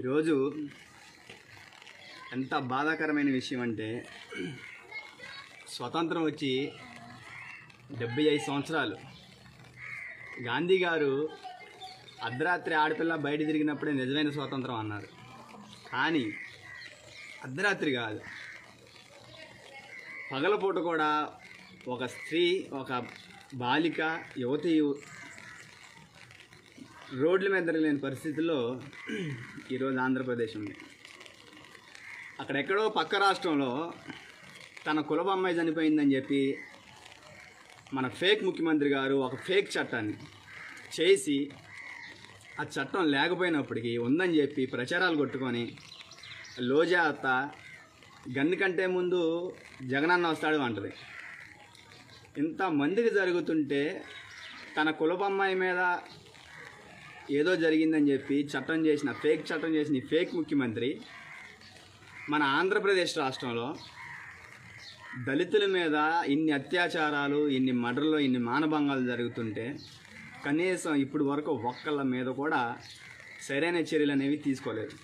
ఈరోజు ఎంత బాధాకరమైన విషయం అంటే స్వతంత్రం వచ్చి డెబ్బై ఐదు సంవత్సరాలు గాంధీ గారు అర్ధరాత్రి ఆడపిల్ల బయట తిరిగినప్పుడే నిజమైన స్వాతంత్రం అన్నారు కానీ అర్ధరాత్రి కాదు పగలపూట కూడా ఒక స్త్రీ ఒక బాలిక యువతి రోడ్ల మీద తిరగలేని పరిస్థితుల్లో ఈరోజు ఆంధ్రప్రదేశ్ ఉంది అక్కడెక్కడో పక్క రాష్ట్రంలో తన కులపు అమ్మాయి చనిపోయిందని చెప్పి మన ఫేక్ ముఖ్యమంత్రి గారు ఒక ఫేక్ చట్టాన్ని చేసి ఆ చట్టం లేకపోయినప్పటికీ ఉందని చెప్పి ప్రచారాలు కొట్టుకొని లోజా అత్త గన్ను కంటే ముందు జగనన్న వస్తాడు అంటది ఇంతమందికి జరుగుతుంటే తన కులపు అమ్మాయి మీద ఏదో జరిగిందని చెప్పి చట్టం చేసిన ఫేక్ చట్టం చేసిన ఈ ఫేక్ ముఖ్యమంత్రి మన ఆంధ్రప్రదేశ్ రాష్ట్రంలో దళితుల మీద ఇన్ని అత్యాచారాలు ఇన్ని మర్డర్లు ఇన్ని మానభంగాలు జరుగుతుంటే కనీసం ఇప్పుడు వరకు ఒక్కళ్ళ మీద కూడా సరైన చర్యలు అనేవి తీసుకోలేదు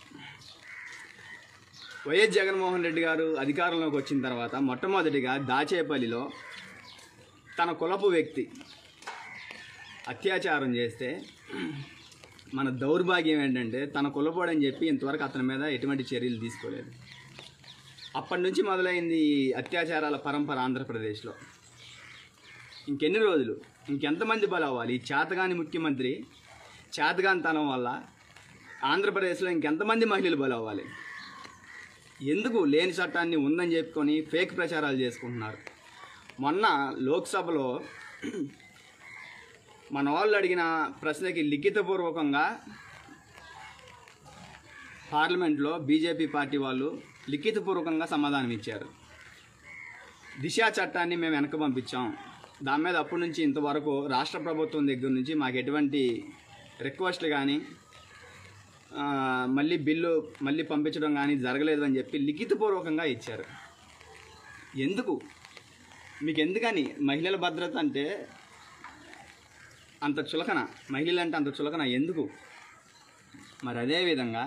వైఎస్ జగన్మోహన్ రెడ్డి గారు అధికారంలోకి వచ్చిన తర్వాత మొట్టమొదటిగా దాచేపల్లిలో తన కులపు వ్యక్తి అత్యాచారం చేస్తే మన దౌర్భాగ్యం ఏంటంటే తన కులపోడని చెప్పి ఇంతవరకు అతని మీద ఎటువంటి చర్యలు తీసుకోలేదు అప్పటి నుంచి మొదలైంది ఈ అత్యాచారాల పరంపర ఆంధ్రప్రదేశ్లో ఇంకెన్ని రోజులు ఇంకెంతమంది బలవ్వాలి ఈ చేతగాని ముఖ్యమంత్రి చేతగానితనం వల్ల ఆంధ్రప్రదేశ్లో ఇంకెంతమంది మహిళలు బలవ్వాలి ఎందుకు లేని చట్టాన్ని ఉందని చెప్పుకొని ఫేక్ ప్రచారాలు చేసుకుంటున్నారు మొన్న లోక్సభలో మన వాళ్ళు అడిగిన ప్రశ్నకి లిఖితపూర్వకంగా పార్లమెంట్లో బీజేపీ పార్టీ వాళ్ళు లిఖితపూర్వకంగా సమాధానం ఇచ్చారు దిశ చట్టాన్ని మేము వెనక పంపించాం దాని మీద అప్పటి నుంచి ఇంతవరకు రాష్ట్ర ప్రభుత్వం దగ్గర నుంచి మాకు ఎటువంటి రిక్వెస్ట్లు కానీ ఆ, మళ్ళీ బిల్లు మళ్ళీ పంపించడం కానీ జరగలేదు అని చెప్పి లిఖితపూర్వకంగా ఇచ్చారు ఎందుకు మీకు ఎందుకని మహిళల భద్రత అంటే అంత చులకన మహిళలు అంటే అంత చులకన ఎందుకు మరి అదేవిధంగా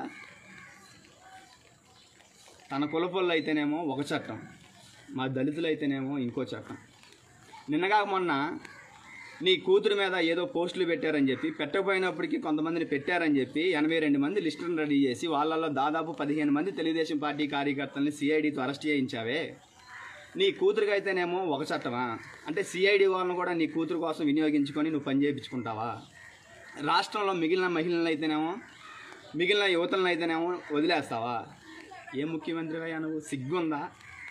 తన కులపొళ్ళు అయితేనేమో ఒక చట్టం మా దళితులు అయితేనేమో ఇంకో చట్టం నిన్నగా మొన్న నీ కూతురు మీద ఏదో పోస్టులు పెట్టారని చెప్పి పెట్టకపోయినప్పటికీ కొంతమందిని పెట్టారని చెప్పి ఎనభై రెండు మంది లిస్టులను రెడీ చేసి వాళ్ళల్లో దాదాపు పదిహేను మంది తెలుగుదేశం పార్టీ కార్యకర్తల్ని సిఐడితో అరెస్ట్ చేయించావే నీ కూతురికి అయితేనేమో ఒక చట్టమా అంటే సిఐడి వాళ్ళని కూడా నీ కూతురు కోసం వినియోగించుకొని నువ్వు పని చేయించుకుంటావా రాష్ట్రంలో మిగిలిన మహిళలను అయితేనేమో మిగిలిన యువతలను అయితేనేమో వదిలేస్తావా ఏ ముఖ్యమంత్రి అయ్యా నువ్వు సిగ్గుందా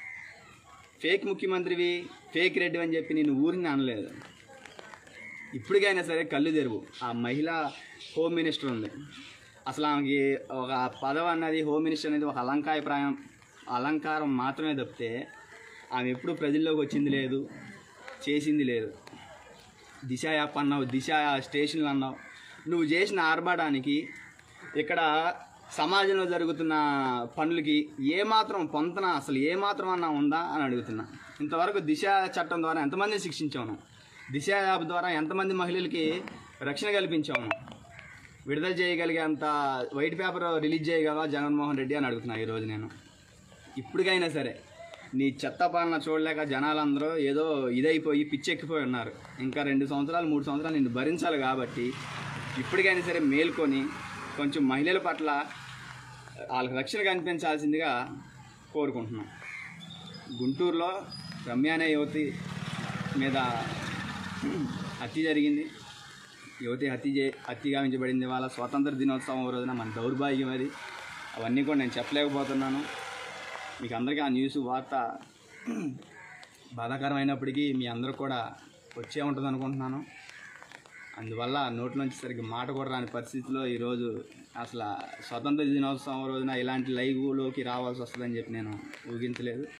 ఫేక్ ముఖ్యమంత్రివి ఫేక్ రెడ్డి అని చెప్పి నేను ఊరిని అనలేదు ఇప్పటికైనా సరే కళ్ళు తెరువు ఆ మహిళ హోమ్ మినిస్టర్ ఉంది అసలు ఆమెకి ఒక పదవి అన్నది హోమ్ మినిస్టర్ అనేది ఒక అలంకారప్రాయం అలంకారం మాత్రమే తప్పితే ఆమె ఎప్పుడు ప్రజల్లోకి వచ్చింది లేదు చేసింది లేదు దిశ యాప్ అన్నావు దిశ స్టేషన్లు అన్నావు నువ్వు చేసిన ఆర్భాటానికి ఇక్కడ సమాజంలో జరుగుతున్న పనులకి ఏమాత్రం పొంతన అసలు ఏమాత్రం అన్నా ఉందా అని అడుగుతున్నా ఇంతవరకు దిశ చట్టం ద్వారా ఎంతమందిని శిక్షించాము దిశ యాప్ ద్వారా ఎంతమంది మహిళలకి రక్షణ కల్పించాము విడుదల చేయగలిగేంత వైట్ పేపర్ రిలీజ్ చేయగలవా జగన్మోహన్ రెడ్డి అని అడుగుతున్నా ఈరోజు నేను ఇప్పటికైనా సరే నీ చెత్త పాలన చూడలేక జనాలందరూ ఏదో ఇదైపోయి పిచ్చెక్కిపోయి ఉన్నారు ఇంకా రెండు సంవత్సరాలు మూడు సంవత్సరాలు నిన్ను భరించాలి కాబట్టి ఇప్పటికైనా సరే మేల్కొని కొంచెం మహిళల పట్ల వాళ్ళకి రక్షణ కనిపించాల్సిందిగా కోరుకుంటున్నాం గుంటూరులో రమ్య అనే యువతి మీద హత్య జరిగింది యువతి హత్య చే హత్య గావించబడింది వాళ్ళ స్వాతంత్ర దినోత్సవం రోజున మన దౌర్భాగ్యం అది అవన్నీ కూడా నేను చెప్పలేకపోతున్నాను మీకు అందరికీ ఆ న్యూస్ వార్త బాధాకరమైనప్పటికీ మీ అందరూ కూడా వచ్చే ఉంటుంది అనుకుంటున్నాను అందువల్ల నోట్లోంచి సరిగ్గా మాట కూడా రాని పరిస్థితిలో ఈరోజు అసలు స్వతంత్ర దినోత్సవం రోజున ఇలాంటి లైవ్లోకి రావాల్సి వస్తుందని చెప్పి నేను ఊహించలేదు